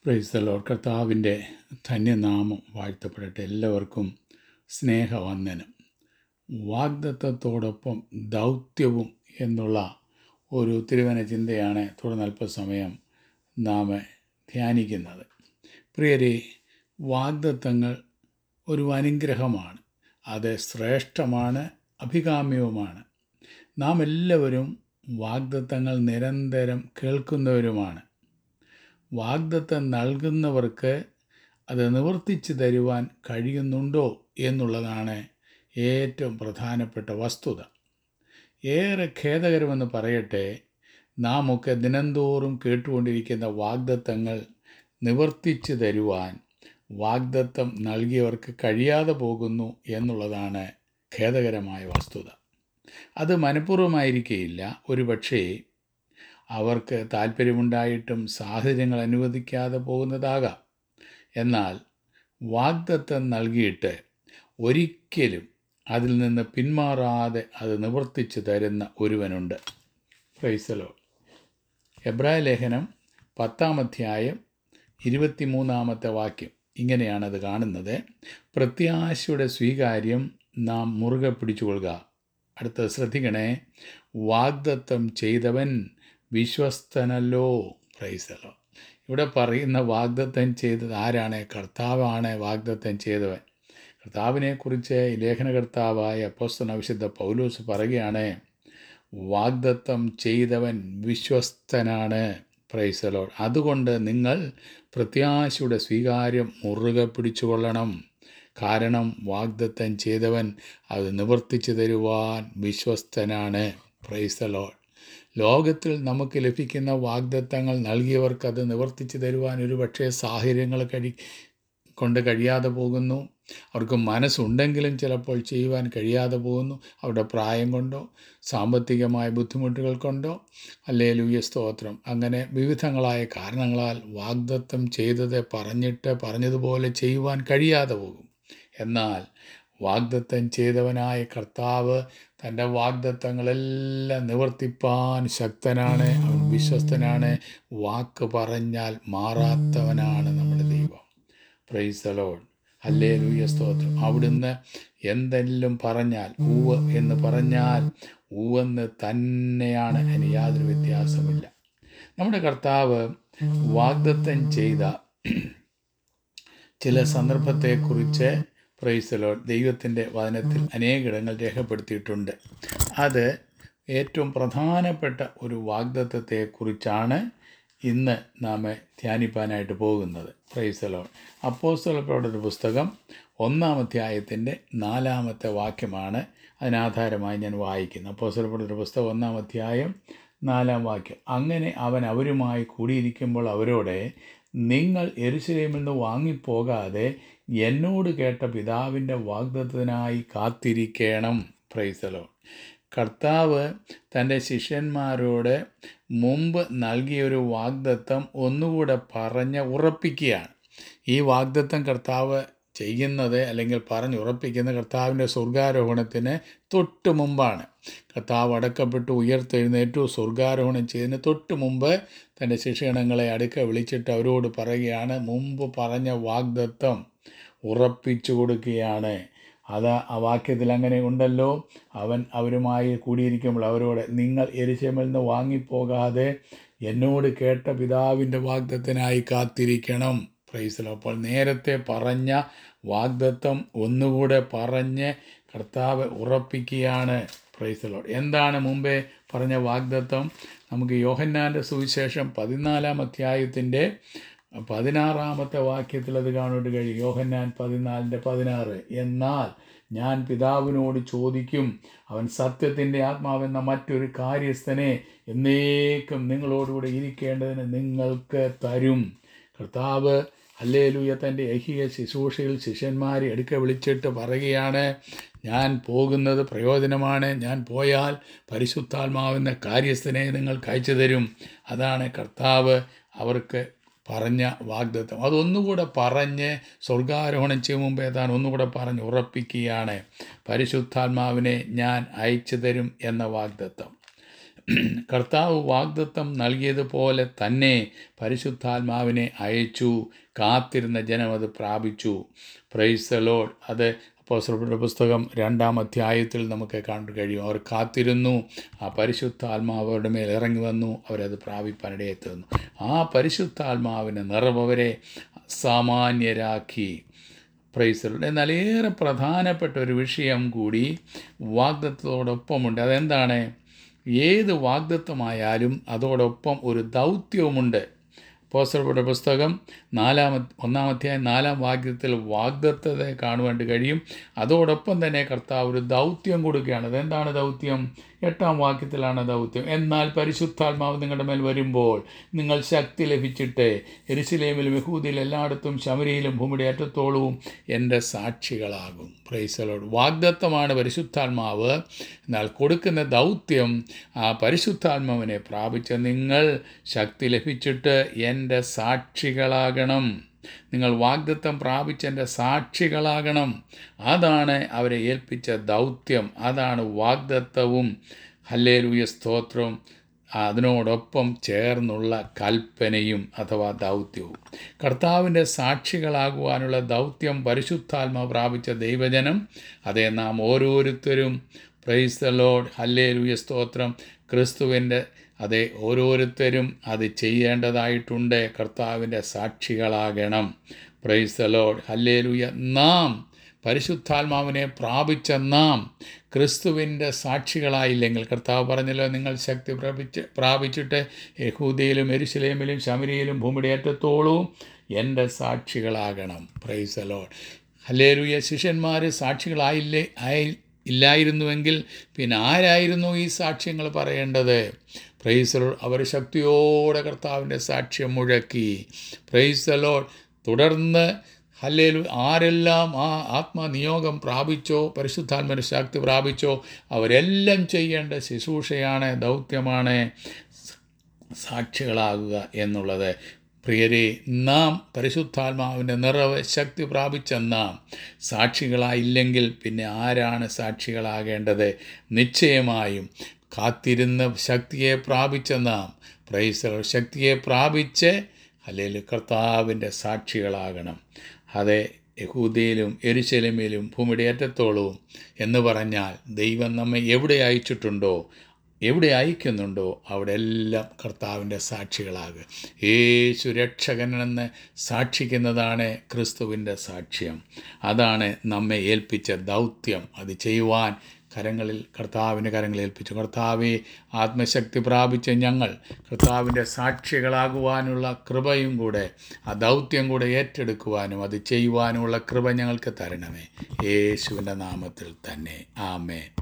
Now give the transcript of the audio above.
പ്രൈസ്തലോ കർത്താവിൻ്റെ ധന്യനാമം വാഴ്ത്തപ്പെടട്ടെ എല്ലാവർക്കും സ്നേഹവന്ദനം വാഗ്ദത്തത്തോടൊപ്പം ദൗത്യവും എന്നുള്ള ഒരു തിരുവന ചിന്തയാണ് തുടർന്ന് അല്പസമയം നാം ധ്യാനിക്കുന്നത് പ്രിയരെ വാഗ്ദത്തങ്ങൾ ഒരു അനുഗ്രഹമാണ് അത് ശ്രേഷ്ഠമാണ് അഭികാമ്യവുമാണ് നാം എല്ലാവരും വാഗ്ദത്തങ്ങൾ നിരന്തരം കേൾക്കുന്നവരുമാണ് വാഗ്ദത്തം നൽകുന്നവർക്ക് അത് നിവർത്തിച്ചു തരുവാൻ കഴിയുന്നുണ്ടോ എന്നുള്ളതാണ് ഏറ്റവും പ്രധാനപ്പെട്ട വസ്തുത ഏറെ ഖേദകരമെന്ന് പറയട്ടെ നാം ഒക്കെ ദിനംതോറും കേട്ടുകൊണ്ടിരിക്കുന്ന വാഗ്ദത്തങ്ങൾ നിവർത്തിച്ചു തരുവാൻ വാഗ്ദത്തം നൽകിയവർക്ക് കഴിയാതെ പോകുന്നു എന്നുള്ളതാണ് ഖേദകരമായ വസ്തുത അത് മനഃപൂർവ്വമായിരിക്കുകയില്ല ഒരു പക്ഷേ അവർക്ക് താല്പര്യമുണ്ടായിട്ടും സാഹചര്യങ്ങൾ അനുവദിക്കാതെ പോകുന്നതാകാം എന്നാൽ വാഗ്ദത്തം നൽകിയിട്ട് ഒരിക്കലും അതിൽ നിന്ന് പിന്മാറാതെ അത് നിവർത്തിച്ചു തരുന്ന ഒരുവനുണ്ട് പ്രൈസലോ എബ്രായ ലേഖനം പത്താം അധ്യായം ഇരുപത്തിമൂന്നാമത്തെ വാക്യം ഇങ്ങനെയാണത് കാണുന്നത് പ്രത്യാശയുടെ സ്വീകാര്യം നാം മുറുകെ പിടിച്ചുകൊള്ളുക അടുത്തത് ശ്രദ്ധിക്കണേ വാഗ്ദത്തം ചെയ്തവൻ വിശ്വസ്തനല്ലോ പ്രൈസലോ ഇവിടെ പറയുന്ന വാഗ്ദത്തം ചെയ്തത് ആരാണ് കർത്താവാണ് വാഗ്ദത്തം ചെയ്തവൻ കർത്താവിനെക്കുറിച്ച് ഈ ലേഖനകർത്താവായ അപ്പോസ്തന വിശുദ്ധ പൗലൂസ് പറയുകയാണ് വാഗ്ദത്തം ചെയ്തവൻ വിശ്വസ്തനാണ് പ്രൈസലോ അതുകൊണ്ട് നിങ്ങൾ പ്രത്യാശയുടെ സ്വീകാര്യം മുറുകെ പിടിച്ചുകൊള്ളണം കാരണം വാഗ്ദത്തം ചെയ്തവൻ അത് നിവർത്തിച്ചു തരുവാൻ വിശ്വസ്തനാണ് പ്രൈസലോ ലോകത്തിൽ നമുക്ക് ലഭിക്കുന്ന വാഗ്ദത്തങ്ങൾ നൽകിയവർക്ക് അത് നിവർത്തിച്ചു തരുവാൻ ഒരു പക്ഷേ സാഹചര്യങ്ങൾ കഴി കൊണ്ട് കഴിയാതെ പോകുന്നു അവർക്ക് മനസ്സുണ്ടെങ്കിലും ചിലപ്പോൾ ചെയ്യുവാൻ കഴിയാതെ പോകുന്നു അവരുടെ പ്രായം കൊണ്ടോ സാമ്പത്തികമായ ബുദ്ധിമുട്ടുകൾ കൊണ്ടോ അല്ലേ ലൂയ സ്തോത്രം അങ്ങനെ വിവിധങ്ങളായ കാരണങ്ങളാൽ വാഗ്ദത്തം ചെയ്തത് പറഞ്ഞിട്ട് പറഞ്ഞതുപോലെ ചെയ്യുവാൻ കഴിയാതെ പോകും എന്നാൽ വാഗ്ദത്തം ചെയ്തവനായ കർത്താവ് തൻ്റെ വാഗ്ദത്തങ്ങളെല്ലാം നിവർത്തിപ്പാൻ ശക്തനാണ് അവൻ വിശ്വസ്തനാണ് വാക്ക് പറഞ്ഞാൽ മാറാത്തവനാണ് നമ്മുടെ ദൈവം പ്രൈസ് അലോൺ അല്ലേ ലൂയ സ്തോത്രം അവിടുന്ന് എന്തെല്ലാം പറഞ്ഞാൽ ഊവ് എന്ന് പറഞ്ഞാൽ ഊവെന്ന് തന്നെയാണ് അതിന് യാതൊരു വ്യത്യാസമില്ല നമ്മുടെ കർത്താവ് വാഗ്ദത്തം ചെയ്ത ചില സന്ദർഭത്തെക്കുറിച്ച് പ്രൈസലോ ദൈവത്തിൻ്റെ വചനത്തിൽ അനേകിടങ്ങൾ രേഖപ്പെടുത്തിയിട്ടുണ്ട് അത് ഏറ്റവും പ്രധാനപ്പെട്ട ഒരു വാഗ്ദത്തത്തെക്കുറിച്ചാണ് ഇന്ന് നാം ധ്യാനിപ്പാനായിട്ട് പോകുന്നത് പ്രൈസലോ അപ്പോസ്തലപ്രവരുടെ പുസ്തകം ഒന്നാം അധ്യായത്തിൻ്റെ നാലാമത്തെ വാക്യമാണ് അതിനാധാരമായി ഞാൻ വായിക്കുന്നത് അപ്പോസ്തലപ്രവരുടെ പുസ്തകം ഒന്നാം അധ്യായം നാലാം വാക്യം അങ്ങനെ അവൻ അവരുമായി കൂടിയിരിക്കുമ്പോൾ അവരോട് നിങ്ങൾ എരുശലേമിൽ നിന്ന് വാങ്ങിപ്പോകാതെ എന്നോട് കേട്ട പിതാവിൻ്റെ വാഗ്ദത്തത്തിനായി കാത്തിരിക്കണം പ്രൈസലോ കർത്താവ് തൻ്റെ ശിഷ്യന്മാരോട് മുമ്പ് നൽകിയൊരു വാഗ്ദത്തം ഒന്നുകൂടെ പറഞ്ഞ് ഉറപ്പിക്കുകയാണ് ഈ വാഗ്ദത്തം കർത്താവ് ചെയ്യുന്നത് അല്ലെങ്കിൽ പറഞ്ഞ് ഉറപ്പിക്കുന്ന കർത്താവിൻ്റെ സ്വർഗാരോഹണത്തിന് തൊട്ട് മുമ്പാണ് കർത്താവ് അടക്കപ്പെട്ടു ഉയർത്തെഴുന്നേറ്റു സ്വർഗാരോഹണം ചെയ്തതിന് തൊട്ട് മുമ്പ് തൻ്റെ ശിക്ഷണങ്ങളെ അടുക്ക വിളിച്ചിട്ട് അവരോട് പറയുകയാണ് മുമ്പ് പറഞ്ഞ വാഗ്ദത്തം ഉറപ്പിച്ചു കൊടുക്കുകയാണ് അത് ആ വാക്യത്തിൽ അങ്ങനെ ഉണ്ടല്ലോ അവൻ അവരുമായി കൂടിയിരിക്കുമ്പോൾ അവരോട് നിങ്ങൾ എരിശമിൽ നിന്ന് വാങ്ങിപ്പോകാതെ എന്നോട് കേട്ട പിതാവിൻ്റെ വാഗ്ദത്തിനായി കാത്തിരിക്കണം പ്രൈസലോ അപ്പോൾ നേരത്തെ പറഞ്ഞ വാഗ്ദത്തം ഒന്നുകൂടെ പറഞ്ഞ് കർത്താവ് ഉറപ്പിക്കുകയാണ് പ്രൈസലോ എന്താണ് മുമ്പേ പറഞ്ഞ വാഗ്ദത്തം നമുക്ക് യോഹന്നാൻ്റെ സുവിശേഷം പതിനാലാം അധ്യായത്തിൻ്റെ പതിനാറാമത്തെ വാക്യത്തിൽ അത് കാണുവാൻ കഴിയും യോഹന്നാൻ പതിനാലിൻ്റെ പതിനാറ് എന്നാൽ ഞാൻ പിതാവിനോട് ചോദിക്കും അവൻ സത്യത്തിൻ്റെ ആത്മാവെന്ന മറ്റൊരു കാര്യസ്ഥനെ എന്നേക്കും നിങ്ങളോടുകൂടെ ഇരിക്കേണ്ടതിന് നിങ്ങൾക്ക് തരും കർത്താവ് അല്ലേലൂയ തൻ്റെ ഐഹിക ശുശ്രൂഷയിൽ ശിഷ്യന്മാരെ എടുക്ക വിളിച്ചിട്ട് പറയുകയാണ് ഞാൻ പോകുന്നത് പ്രയോജനമാണ് ഞാൻ പോയാൽ പരിശുദ്ധാത്മാവെന്ന കാര്യസ്ഥനെ നിങ്ങൾക്ക് അയച്ചു തരും അതാണ് കർത്താവ് അവർക്ക് പറഞ്ഞ വാഗ്ദത്തം അതൊന്നുകൂടെ പറഞ്ഞ് സ്വർഗാരോഹണം ചെയ്യും മുമ്പേ താൻ ഒന്നുകൂടെ പറഞ്ഞ് ഉറപ്പിക്കുകയാണ് പരിശുദ്ധാത്മാവിനെ ഞാൻ അയച്ചു തരും എന്ന വാഗ്ദത്തം കർത്താവ് വാഗ്ദത്തം നൽകിയതുപോലെ തന്നെ പരിശുദ്ധാത്മാവിനെ അയച്ചു കാത്തിരുന്ന ജനം അത് പ്രാപിച്ചു പ്രൈസ് ലോഡ് അത് അപ്പോസ്തലരുടെ പുസ്തകം രണ്ടാം അധ്യായത്തിൽ നമുക്ക് കാണാൻ കഴിയും അവർ കാത്തിരുന്നു ആ പരിശുദ്ധാത്മാവ് അവരുടെ മേൽ ഇറങ്ങി വന്നു അവരത് പ്രാപിപ്പാനിടയെ തീർന്നു ആ പരിശുദ്ധാത്മാവിന് നിറവരെ സാമാന്യരാക്കി പ്രൈസലുണ്ട് എന്നാൽ ഏറെ പ്രധാനപ്പെട്ട ഒരു വിഷയം കൂടി വാഗ്ദത്വത്തോടൊപ്പമുണ്ട് അതെന്താണ് ഏത് വാഗ്ദത്വമായാലും അതോടൊപ്പം ഒരു ദൗത്യവുമുണ്ട് പോസ്റ്ററുടെ പുസ്തകം നാലാമ ഒന്നാമധ്യായം നാലാം വാക്യത്തിൽ വാഗ്ദത്തത്തെ കാണുവാൻ കഴിയും അതോടൊപ്പം തന്നെ കർത്താവ് ഒരു ദൗത്യം കൊടുക്കുകയാണ് അതെന്താണ് ദൗത്യം എട്ടാം വാക്യത്തിലാണ് ദൗത്യം എന്നാൽ പരിശുദ്ധാത്മാവ് നിങ്ങളുടെ മേൽ വരുമ്പോൾ നിങ്ങൾ ശക്തി ലഭിച്ചിട്ട് എരുസലേമിലും യഹൂദിയിലും എല്ലായിടത്തും ശമരിയിലും ഭൂമിയുടെ അറ്റത്തോളവും എൻ്റെ സാക്ഷികളാകും പ്രൈസലോട് വാഗ്ദത്തമാണ് പരിശുദ്ധാത്മാവ് എന്നാൽ കൊടുക്കുന്ന ദൗത്യം ആ പരിശുദ്ധാത്മാവിനെ പ്രാപിച്ച നിങ്ങൾ ശക്തി ലഭിച്ചിട്ട് എൻ്റെ സാക്ഷികളാകണം നിങ്ങൾ വാഗ്ദത്തം പ്രാപിച്ച എൻ്റെ സാക്ഷികളാകണം അതാണ് അവരെ ഏൽപ്പിച്ച ദൗത്യം അതാണ് വാഗ്ദത്തവും ഹല്ലേലൂയ സ്തോത്രവും അതിനോടൊപ്പം ചേർന്നുള്ള കൽപ്പനയും അഥവാ ദൗത്യവും കർത്താവിൻ്റെ സാക്ഷികളാകുവാനുള്ള ദൗത്യം പരിശുദ്ധാത്മ പ്രാപിച്ച ദൈവജനം അതേ നാം ഓരോരുത്തരും പ്രൈസ് ദ ലോഡ് ഹല്ലേലൂയ സ്തോത്രം ക്രിസ്തുവിൻ്റെ അതെ ഓരോരുത്തരും അത് ചെയ്യേണ്ടതായിട്ടുണ്ട് കർത്താവിൻ്റെ സാക്ഷികളാകണം പ്രൈസ് ദ ലോഡ് ഹല്ലേലൂയ നാം പരിശുദ്ധാത്മാവിനെ പ്രാപിച്ച നാം ക്രിസ്തുവിൻ്റെ സാക്ഷികളായില്ലെങ്കിൽ കർത്താവ് പറഞ്ഞല്ലോ നിങ്ങൾ ശക്തി പ്രാപിച്ച് പ്രാപിച്ചിട്ട് യഹൂദിയിലും എരുശലേമിലും ശമരിയിലും ഭൂമിയുടെ ഏറ്റത്തോളവും എൻ്റെ സാക്ഷികളാകണം പ്രൈസ് ദ ലോഡ് ഹല്ലേലൂയ ശിഷ്യന്മാർ സാക്ഷികളായില്ലേ ആയി ഇല്ലായിരുന്നുവെങ്കിൽ പിന്നെ ആരായിരുന്നു ഈ സാക്ഷ്യങ്ങൾ പറയേണ്ടത് പ്രൈസ് അവർ ശക്തിയോടെ കർത്താവിൻ്റെ സാക്ഷ്യം മുഴക്കി പ്രൈസ് ലോഡ് തുടർന്ന് ഹല്ലേലു ആരെല്ലാം ആ ആത്മനിയോഗം പ്രാപിച്ചോ പരിശുദ്ധാത്മന ശക്തി പ്രാപിച്ചോ അവരെല്ലാം ചെയ്യേണ്ട ശുശ്രൂഷയാണ് ദൗത്യമാണ് സാക്ഷികളാകുക എന്നുള്ളത് പ്രിയരെ നാം പരിശുദ്ധാത്മാവിൻ്റെ നിറവ് ശക്തി പ്രാപിച്ച നാം സാക്ഷികളായില്ലെങ്കിൽ പിന്നെ ആരാണ് സാക്ഷികളാകേണ്ടത് നിശ്ചയമായും കാത്തിരുന്ന് ശക്തിയെ പ്രാപിച്ച നാം പ്രൈസർ ശക്തിയെ പ്രാപിച്ച് അല്ലെങ്കിൽ കർത്താവിൻ്റെ സാക്ഷികളാകണം അതെ യഹൂദയിലും എരുശലമിലും ഭൂമിയുടെ ഏറ്റത്തോളവും എന്ന് പറഞ്ഞാൽ ദൈവം നമ്മെ എവിടെ അയച്ചിട്ടുണ്ടോ എവിടെ അയക്കുന്നുണ്ടോ അവിടെ എല്ലാം കർത്താവിൻ്റെ സാക്ഷികളാകുക യേശു രക്ഷകനെന്ന് സാക്ഷിക്കുന്നതാണ് ക്രിസ്തുവിൻ്റെ സാക്ഷ്യം അതാണ് നമ്മെ ഏൽപ്പിച്ച ദൗത്യം അത് ചെയ്യുവാൻ കരങ്ങളിൽ കർത്താവിൻ്റെ കരങ്ങളിൽ ഏൽപ്പിച്ചു കർത്താവെ ആത്മശക്തി പ്രാപിച്ച ഞങ്ങൾ കർത്താവിൻ്റെ സാക്ഷികളാകുവാനുള്ള കൃപയും കൂടെ ആ ദൗത്യം കൂടെ ഏറ്റെടുക്കുവാനും അത് ചെയ്യുവാനുമുള്ള കൃപ ഞങ്ങൾക്ക് തരണമേ യേശുവിൻ്റെ നാമത്തിൽ തന്നെ ആമേ